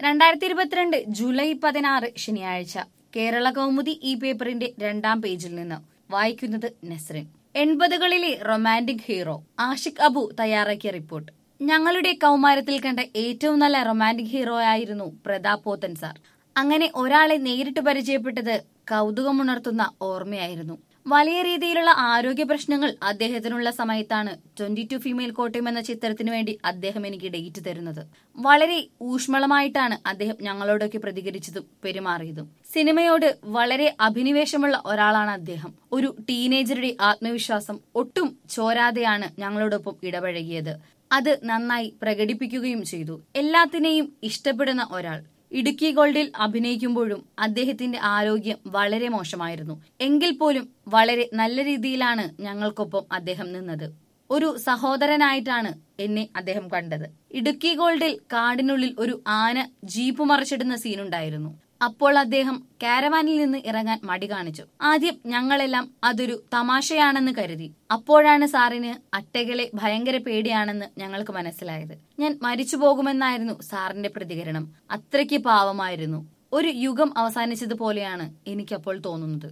രണ്ടായിരത്തി ഇരുപത്തിരണ്ട് ജൂലൈ പതിനാറ് ശനിയാഴ്ച കേരള കൗമുദി ഈ പേപ്പറിന്റെ രണ്ടാം പേജിൽ നിന്ന് വായിക്കുന്നത് നസ്രിൻ എൺപതുകളിലെ റൊമാൻറ്റിക് ഹീറോ ആഷിഖ് അബു തയ്യാറാക്കിയ റിപ്പോർട്ട് ഞങ്ങളുടെ കൗമാരത്തിൽ കണ്ട ഏറ്റവും നല്ല റൊമാൻറ്റിക് ഹീറോ ആയിരുന്നു പ്രതാപ് പോത്തൻ സാർ അങ്ങനെ ഒരാളെ നേരിട്ട് പരിചയപ്പെട്ടത് കൗതുകമുണർത്തുന്ന ഓർമ്മയായിരുന്നു വലിയ രീതിയിലുള്ള ആരോഗ്യ പ്രശ്നങ്ങൾ അദ്ദേഹത്തിനുള്ള സമയത്താണ് ട്വന്റി ടു ഫീമെയിൽ കോട്ടയം എന്ന ചിത്രത്തിനു വേണ്ടി അദ്ദേഹം എനിക്ക് ഡേറ്റ് തരുന്നത് വളരെ ഊഷ്മളമായിട്ടാണ് അദ്ദേഹം ഞങ്ങളോടൊക്കെ പ്രതികരിച്ചതും പെരുമാറിയതും സിനിമയോട് വളരെ അഭിനിവേശമുള്ള ഒരാളാണ് അദ്ദേഹം ഒരു ടീനേജറുടെ ആത്മവിശ്വാസം ഒട്ടും ചോരാതെയാണ് ഞങ്ങളോടൊപ്പം ഇടപഴകിയത് അത് നന്നായി പ്രകടിപ്പിക്കുകയും ചെയ്തു എല്ലാത്തിനെയും ഇഷ്ടപ്പെടുന്ന ഒരാൾ ഇടുക്കി ഗോൾഡിൽ അഭിനയിക്കുമ്പോഴും അദ്ദേഹത്തിന്റെ ആരോഗ്യം വളരെ മോശമായിരുന്നു എങ്കിൽ പോലും വളരെ നല്ല രീതിയിലാണ് ഞങ്ങൾക്കൊപ്പം അദ്ദേഹം നിന്നത് ഒരു സഹോദരനായിട്ടാണ് എന്നെ അദ്ദേഹം കണ്ടത് ഇടുക്കി ഗോൾഡിൽ കാടിനുള്ളിൽ ഒരു ആന ജീപ്പ് മറിച്ചിടുന്ന സീനുണ്ടായിരുന്നു അപ്പോൾ അദ്ദേഹം കാരവാനിൽ നിന്ന് ഇറങ്ങാൻ മടി കാണിച്ചു ആദ്യം ഞങ്ങളെല്ലാം അതൊരു തമാശയാണെന്ന് കരുതി അപ്പോഴാണ് സാറിന് അട്ടകളെ ഭയങ്കര പേടിയാണെന്ന് ഞങ്ങൾക്ക് മനസ്സിലായത് ഞാൻ മരിച്ചു പോകുമെന്നായിരുന്നു സാറിന്റെ പ്രതികരണം അത്രയ്ക്ക് പാവമായിരുന്നു ഒരു യുഗം അവസാനിച്ചതുപോലെയാണ് എനിക്കപ്പോൾ തോന്നുന്നത്